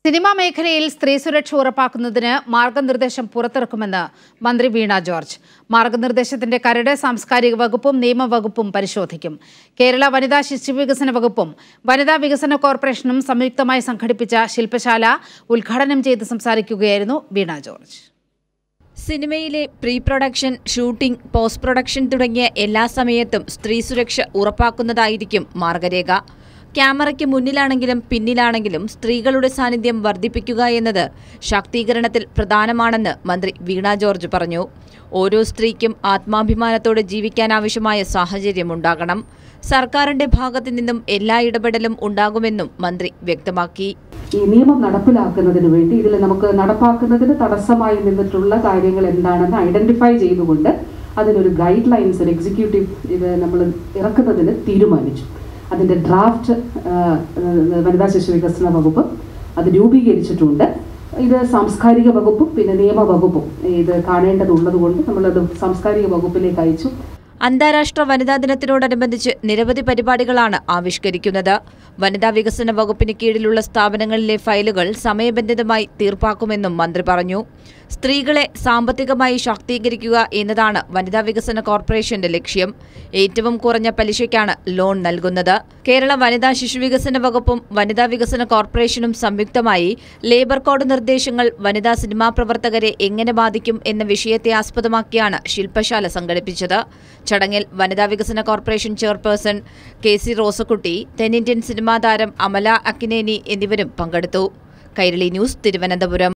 cinema മേഖലയിൽ സ്ത്രീ സുരക്ഷ ഉറപ്പാക്കുന്നതിന് മാർഗനിർദ്ദേശം പുറത്തിറക്കുമെന്ന് മന്ത്രി വീണ ജോർജ് മാർഗനിർദ്ദേശത്തിന്റെ കരട് സാംസ്കാരിക വകുപ്പും നിയമവകുപ്പും പരിശോധിക്കും കേരള വനിതാ ശിശുവികസന വകുപ്പും വനിതാ വികസന കോർപ്പറേഷനും സംയുക്തമായി സംഘടിപ്പിച്ച ശില്പശാല ഉദ്ഘാടനം ചെയ്ത് സംസാരിക്കുകയായിരുന്നു വീണ ജോർജ് സിനിമയിലെ pre production shooting post production തുടങ്ങിയ എല്ലാ സമയത്തും സ്ത്രീ സുരക്ഷ ഉറപ്പാക്കുന്നതായിരിക്കും മാർഗരേഖ ക്യാമറയ്ക്ക് മുന്നിലാണെങ്കിലും പിന്നിലാണെങ്കിലും സ്ത്രീകളുടെ സാന്നിധ്യം വർദ്ധിപ്പിക്കുക എന്നത് ശാക്തീകരണത്തിൽ പ്രധാനമാണെന്ന് മന്ത്രി വീണ ജോർജ് പറഞ്ഞു ഓരോ സ്ത്രീക്കും ആത്മാഭിമാനത്തോടെ ജീവിക്കാനാവശ്യമായ സാഹചര്യമുണ്ടാകണം സർക്കാരിന്റെ ഭാഗത്തു നിന്നും എല്ലാ ഇടപെടലും ഉണ്ടാകുമെന്നും മന്ത്രി വ്യക്തമാക്കി ഈ നിയമം നടപ്പിലാക്കുന്നതിന് വേണ്ടി ഇതിൽ നമുക്ക് നടപ്പാക്കുന്നതിന് തടസ്സമായി നിന്നിട്ടുള്ള കാര്യങ്ങൾ എന്താണെന്ന് ഐഡന്റിഫൈ ചെയ്തുകൊണ്ട് അതിനൊരു ഗൈഡ് ലൈൻസ് ഒരു എക്സിക്യൂട്ടീവ് ഇത് നമ്മൾ ഇറക്കുന്നതിന് തീരുമാനിച്ചു അതിൻ്റെ ഡ്രാഫ്റ്റ് വനിതാ ശിശു വികസന വകുപ്പ് അത് രൂപീകരിച്ചിട്ടുണ്ട് ഇത് സാംസ്കാരിക വകുപ്പും പിന്നെ നിയമ വകുപ്പും ഇത് കാണേണ്ടതുള്ളത് കൊണ്ട് നമ്മളത് സാംസ്കാരിക വകുപ്പിലേക്ക് അയച്ചു അന്താരാഷ്ട്ര വനിതാ ദിനത്തിനോടനുബന്ധിച്ച് നിരവധി പരിപാടികളാണ് ആവിഷ്കരിക്കുന്നത് വനിതാ വികസന വകുപ്പിന് കീഴിലുള്ള സ്ഥാപനങ്ങളിലെ ഫയലുകൾ സമയബന്ധിതമായി തീർപ്പാക്കുമെന്നും മന്ത്രി പറഞ്ഞു സ്ത്രീകളെ സാമ്പത്തികമായി ശാക്തീകരിക്കുക എന്നതാണ് വനിതാ വികസന കോർപ്പറേഷന്റെ ലക്ഷ്യം ഏറ്റവും കുറഞ്ഞ പലിശയ്ക്കാണ് ലോൺ നൽകുന്നത് കേരള വനിതാ ശിശുവികസന വകുപ്പും വനിതാ വികസന കോർപ്പറേഷനും സംയുക്തമായി ലേബർ കോഡ് നിർദ്ദേശങ്ങൾ വനിതാ സിനിമാ പ്രവർത്തകരെ എങ്ങനെ ബാധിക്കും എന്ന വിഷയത്തെ ആസ്പദമാക്കിയാണ് ശില്പശാല സംഘടിപ്പിച്ചത് ചടങ്ങിൽ വനിതാ വികസന corporation chairperson K C Rosakutty തെന്നിന്ത്യൻ സിനിമാ താരം അമല അക്കിനേനി എന്നിവരും പങ്കെടുത്തു കൈരളി ന്യൂസ് തിരുവനന്തപുരം